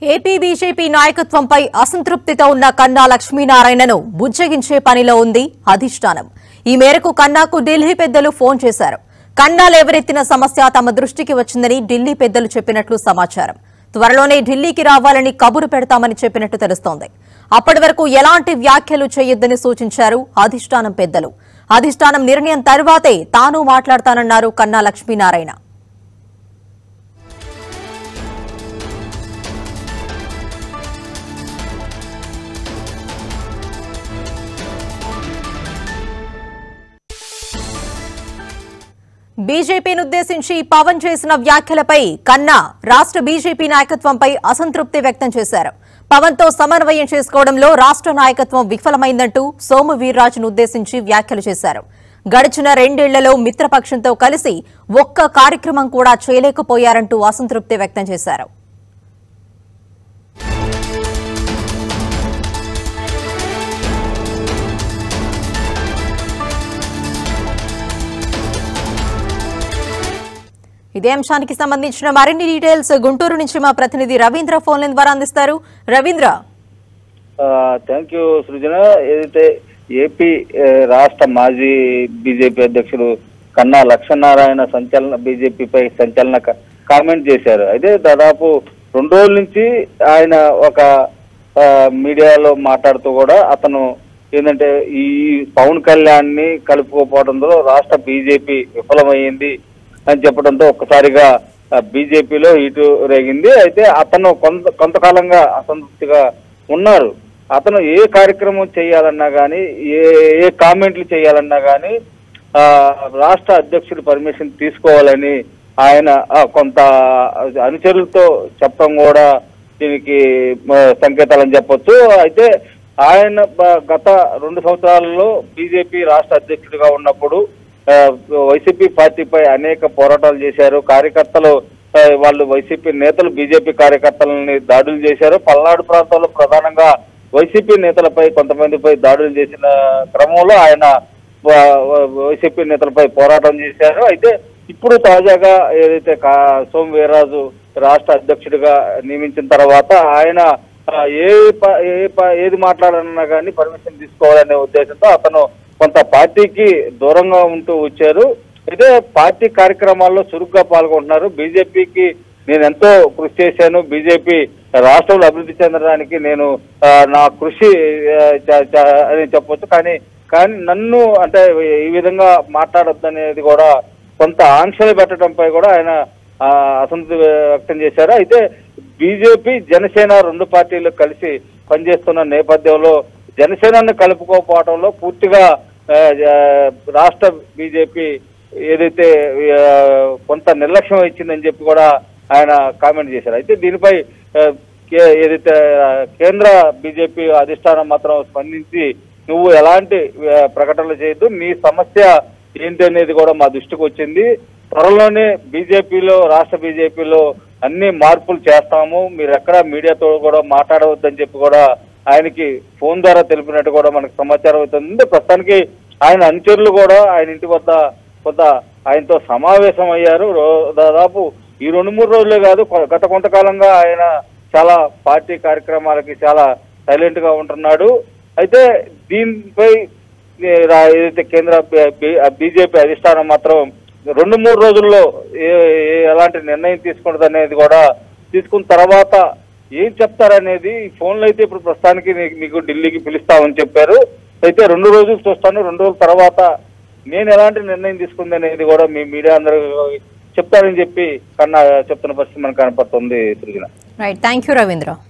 AP BJP నాయకత్వంపై అసంతృప్తితో ఉన్న కన్నా లక్ష్మీనారాయణను బుజ్జగించే పనిలో ఉంది అధిష్టానం ఈ మేరకు కన్నాకు ఢిల్లీ పెద్దలు ఫోన్ చేశారు కన్నా లేవనెత్తిన సమస్య తమ దృష్టికి వచ్చిందని ఢిల్లీ పెద్దలు చెప్పినట్లు సమాచారం త్వరలోనే ఢిల్లీకి రావాలని కబురు పెడతామని చెప్పినట్టు తెలుస్తోంది అప్పటి వరకు ఎలాంటి వ్యాఖ్యలు చేయొద్దని సూచించారు అధిష్టానం పెద్దలు అధిష్టానం నిర్ణయం తర్వాతే తాను మాట్లాడతానన్నారు కన్నా లక్ష్మీనారాయణ బీజేపీని ఉద్దేశించి పవన్ చేసిన వ్యాఖ్యలపై కన్నా రాష్ట్ర బీజేపీ నాయకత్వంపై అసంతృప్తి వ్యక్తం చేశారు పవన్ తో సమన్వయం చేసుకోవడంలో రాష్ట్ర నాయకత్వం విఫలమైందంటూ సోము వీర్రాజును ఉద్దేశించి వ్యాఖ్యలు చేశారు గడిచిన రెండేళ్లలో మిత్రపక్షంతో కలిసి ఒక్క కార్యక్రమం కూడా చేయలేకపోయారంటూ అసంతృప్తి వ్యక్తం చేశారు ఇదే అంశానికి సంబంధించిన మరిన్ని డీటెయిల్స్ గుంటూరు నుంచి మా ప్రతినిధి రవీంద్ర ఫోన్ లైన్ ద్వారా అందిస్తారు రవీంద్ర థ్యాంక్ యూ సృజన ఏదైతే ఏపీ ఆ, రాష్ట్ర మాజీ బీజేపీ అధ్యక్షుడు కన్నా లక్ష్మీనారాయణ సంచలన బీజేపీపై సంచలన క- కామెంట్ చేశారు అయితే దాదాపు రెండు రోజుల నుంచి ఆయన ఒక ఆ, మీడియాలో మాట్లాడుతూ కూడా అతను ఏంటంటే ఈ పవన్ కళ్యాణ్ ని కలుపుకోపోవడంలో రాష్ట్ర బీజేపీ విఫలమైంది అని చెప్పడంతో ఒక్కసారిగా బీజేపీలో ఇటు రేగింది అయితే అతను కొంత కొంతకాలంగా అసంతృప్తిగా ఉన్నారు అతను ఏ కార్యక్రమం చేయాలన్నా కానీ ఏ ఏ కామెంట్లు చేయాలన్నా కానీ ఆ, రాష్ట్ర అధ్యక్షుడి పర్మిషన్ తీసుకోవాలని ఆయన ఆ, కొంత అనుచరులతో చెప్పడం కూడా దీనికి మ, సంకేతాలని చెప్పొచ్చు అయితే ఆయన బ- గత రెండు సంవత్సరాలలో బీజేపీ రాష్ట్ర అధ్యక్షుడిగా ఉన్నప్పుడు ఆ, వైసీపీ పార్టీపై అనేక పోరాటాలు చేశారు కార్యకర్తలు ఆ, వాళ్ళు వైసీపీ నేతలు బీజేపీ కార్యకర్తలని దాడులు చేశారు పల్నాడు ప్రాంతంలో ప్రధానంగా వైసీపీ నేతలపై కొంతమందిపై దాడులు చేసిన క్రమంలో ఆయన వ- వ- వైసీపీ నేతలపై పోరాటం చేశారు అయితే ఇప్పుడు తాజాగా ఏదైతే కా- సోము వీర్రాజు రాష్ట్ర అధ్యక్షుడిగా నియమించిన తర్వాత ఆయన ఆ, ఏ ప- ఏ ప- ఏది మాట్లాడాలన్నా కానీ పర్మిషన్ తీసుకోవాలనే ఉద్దేశంతో అతను కొంత పార్టీకి దూరంగా ఉంటూ వచ్చారు అయితే పార్టీ కార్యక్రమాల్లో చురుగ్గా పాల్గొంటున్నారు బీజేపీకి నేను ఎంతో కృషి చేశాను బీజేపీ రాష్ట్రంలో అభివృద్ధి చెందడానికి నేను ఆ, నా కృషి ఆ, చ- చ- అని చెప్పొచ్చు కానీ కానీ నన్ను అంటే ఈ విధంగా మాట్లాడొద్దు అనేది కూడా కొంత ఆంక్షలు పెట్టడంపై కూడా ఆయన ఆ, అసంతృప్తి వ్యక్తం చేశారు అయితే బీజేపీ జనసేన రెండు పార్టీలు కలిసి పనిచేస్తున్న నేపథ్యంలో జనసేనను కలుపుకోకపోవడంలో పూర్తిగా ఆ, ఆ, రాష్ట్ర బీజేపీ ఏదైతే ఆ, కొంత నిర్లక్ష్యం ఇచ్చిందని చెప్పి కూడా ఆయన కామెంట్ చేశారు అయితే దీనిపై ఆ, కే- ఏదైతే ఆ, కేంద్ర బీజేపీ అధిష్టానం మాత్రం స్పందించి నువ్వు ఎలాంటి ఆ, ప్రకటనలు చేయొద్దు నీ సమస్య ఏంటి అనేది కూడా మా దృష్టికి వచ్చింది త్వరలోనే బీజేపీలో రాష్ట్ర బీజేపీలో అన్ని మార్పులు చేస్తాము మీరు ఎక్కడ మీడియాతో కూడా మాట్లాడవద్దని చెప్పి కూడా ఆయనకి ఫోన్ ద్వారా తెలిపినట్టు కూడా మనకు సమాచారం అవుతుంది ప్రస్తుతానికి ఆయన అనుచరులు కూడా ఆయన ఇంటి వద్ద కొంత ఆయనతో సమావేశం అయ్యారు రో- దాదాపు ఈ రెండు మూడు రోజులే కాదు కొ- గత కొంతకాలంగా ఆయన చాలా పార్టీ కార్యక్రమాలకి చాలా సైలెంట్ గా ఉంటున్నాడు అయితే దీనిపై ఏ, రా- ఏదైతే కేంద్ర బీజేపీ అధిష్టానం మాత్రం రెండు మూడు రోజుల్లో ఏ ఏ- ఎలాంటి నిర్ణయం తీసుకుంటుంది అనేది కూడా తీసుకున్న తర్వాత ఏం చెప్తారనేది ఈ ఫోన్లో అయితే ఇప్పుడు ప్రస్తుతానికి నీ- నీకు ఢిల్లీకి పిలుస్తామని చెప్పారు అయితే రెండు రోజులు చూస్తాను రెండు రోజుల తర్వాత నేను ఎలాంటి నిర్ణయం తీసుకుంది అనేది కూడా మీ మీడియా అందరూ చెప్తారని చెప్పి కన్నా చెప్తున్న పరిస్థితి మనకు కనపడుతుంది Srujana right thank you Ravindra